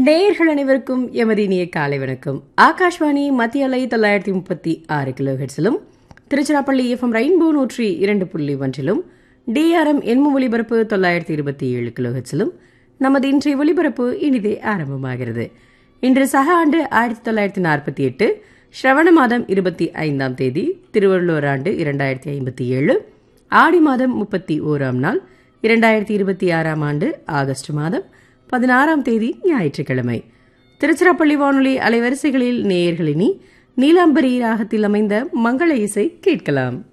நேயர்கள் அனைவருக்கும் எமது இனிய காலை வணக்கம் ஆகாஷ்வாணி மத்திய அலை தொள்ளாயிரத்தி முப்பத்தி ஆறு கிலோ ஹெட்ஸிலும் திருச்சிராப்பள்ளி எஃப்எம் ரெயின்போ நூற்றி இரண்டு புள்ளி ஒன்றிலும் டிஆர்எம் எண்ம ஒலிபரப்பு தொள்ளாயிரத்தி இருபத்தி ஏழு கிலோ ஹெட்ஸிலும் நமது இன்றைய ஒலிபரப்பு இனிதே ஆரம்பமாகிறது இன்று சக ஆண்டு ஆயிரத்தி தொள்ளாயிரத்தி நாற்பத்தி எட்டு ஸ்ரவண மாதம் இருபத்தி ஐந்தாம் தேதி திருவள்ளுவர் ஆண்டு இரண்டாயிரத்தி ஐம்பத்தி ஏழு ஆடி மாதம் முப்பத்தி ஓராம் நாள் இரண்டாயிரத்தி இருபத்தி ஆறாம் ஆண்டு ஆகஸ்ட் மாதம் பதினாறாம் தேதி ஞாயிற்றுக்கிழமை திருச்சிராப்பள்ளி வானொலி அலைவரிசைகளில் நேயர்களினி நீலாம்பரி ராகத்தில் அமைந்த மங்கள இசை கேட்கலாம்